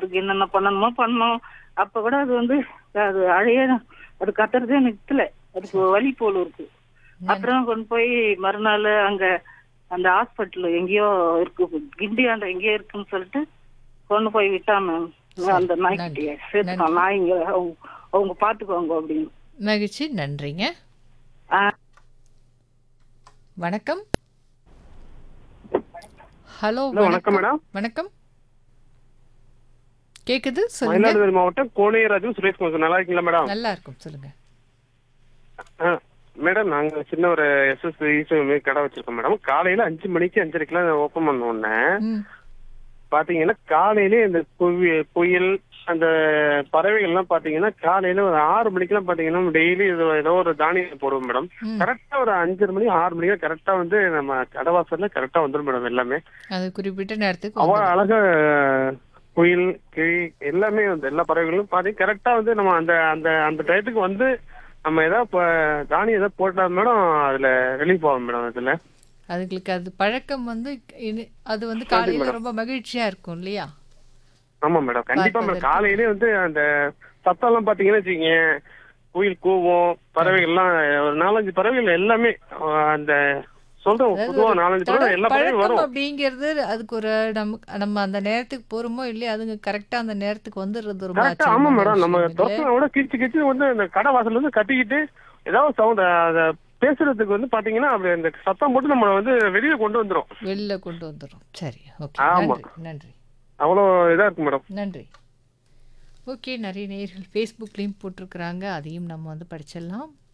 அதுக்கு என்னென்ன பண்ணணுமோ பண்ணோம் அப்ப கூட அது வந்து அது அழைய அது கத்துறதே நிக்கல அதுக்கு வலி போல இருக்கு அப்புறம் கொண்டு போய் மறுநாள் அங்க அந்த ஹாஸ்பிட்டல் எங்கேயோ இருக்கு கிண்டியாண்ட எங்கேயோ இருக்குன்னு சொல்லிட்டு கொண்டு போய் விட்டா மேம் அந்த நாய்க்குட்டிய சேர்த்துக்கலாம் நாய்ங்க அவங்க அவங்க பாத்துக்குவாங்க அப்படின்னு மகிழ்ச்சி நன்றிங்க ஆ. வணக்கம் ஹலோ ஹலோ வணக்கம் மேடம் வணக்கம் கேக்குது சொல்லுங்க மயிலாடுதுறை மாவட்டம் கோணையராஜு சுரேஷ் குமார் நல்லா இருக்கீங்களா மேடம் நல்லா இருக்கும் சொல்லுங்க ஆ, மேடம் நாங்க சின்ன ஒரு எஸ்எஸ் ஈஸ்வரி கடை வச்சிருக்கோம் மேடம் காலையில அஞ்சு மணிக்கு அஞ்சரைக்கெல்லாம் ஓப்பன் பண்ண உடனே ம் பாத்தீங்கன்னா காலையிலே இந்த புவி- புயல் அந்த பறவைகள் எல்லாம் பாத்தீங்கன்னா காலையில ஒரு ஆறு மணிக்கெல்லாம் பாத்தீங்கன்னா டெய்லி ஏதோ ஒரு தானியம் போடுவோம் மேடம் ம். கரெக்டா ஒரு அஞ்சரை மணி ஆறு மணிக்கு கரெக்டா வந்து நம்ம கடவாசல்ல கரெக்டா வந்துடும் மேடம் எல்லாமே அது குறிப்பிட்ட நேரத்துக்கு அவ்வளவு வந்துடும். அழகா குயில் கிளி எல்லாமே வந்து எல்லா பறவைகளும் பாத்தீங்க கரெக்டா வந்து நம்ம அந்த அந்த அந்த டயத்துக்கு வந்து நம்ம ஏதாவது இப்ப தானியம் ஏதாவது போட்டா மேடம் அதுல ரிலீஃப் ஆகும் மேடம் அதுல அதுங்களுக்கு அது பழக்கம் வந்து இனி- அது வந்து காலையில ரொம்ப மகிழ்ச்சியா இருக்கும் இல்லையா ஆமா மேடம் கண்டிப்பா மேடம் பார்ப்பதற்கு. காலையிலே வந்து அந்த சத்தம் எல்லாம் பாத்தீங்கன்னா வச்சுக்கீங்க குயில் கூவும் பறவைகள் எல்லாம் ஒரு நாலஞ்சு பறவைகள் எல்லாமே அஹ், அந்த சொல்றேன் பொதுவா நாலஞ்சு பறவை தொடர் எல்லா பறவையும் பழக்கம் வரும் அப்படிங்கிறது அதுக்கு ஒரு நமக்கு நம்ம அந்த நேரத்துக்கு போறோமோ இல்லையா அதுங்க கரெக்டா அந்த நேரத்துக்கு வந்துடுறது ரொம்ப கரெக்டா ஆமா ஆச்சரியமான மேடம் நம்ம விஷயம் இல்லையா? தொட்டின விட கிச்சு கிச்சு வந்து அந்த கடை வாசல்ல வந்து கட்டிக்கிட்டு ஏதாவது சவுண்ட் அத பேசுறதுக்கு வந்து பாத்தீங்கன்னா அப்படி அந்த சத்தம் போட்டு நம்ம வந்து வெளியே கொண்டு வந்துரும் வெளில கொண்டு வந்துடும் சரி ஓகே ஆமா. நன்றி நன்றி அவ்வளோ இதா இருக்கு மேடம் நன்றி ஓகே நிறைய நேயர்கள் ஃபேஸ்புக்லேயும் போட்டிருக்கிறாங்க அதையும் நம்ம வந்து படிச்சிடலாம்